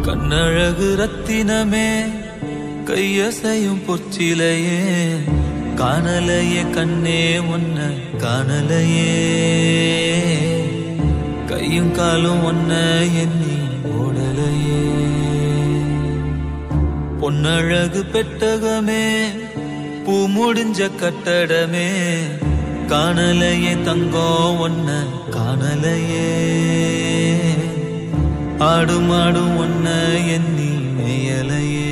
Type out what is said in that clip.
கண்ணழகு ரத்தினமே கையசையும் பொற்சிலையே காணலையே கண்ணே ஒன்ன காணலையே கையும் காலும் ஒன்ன எண்ணி ஓடலையே பொன்னழகு பெட்டகமே பூ முடிஞ்ச கட்டடமே காணலையே தங்கம் ஒன்ன காணலையே ஆடும் ஆடும் ஒன்ன எண்ணி மேயலையே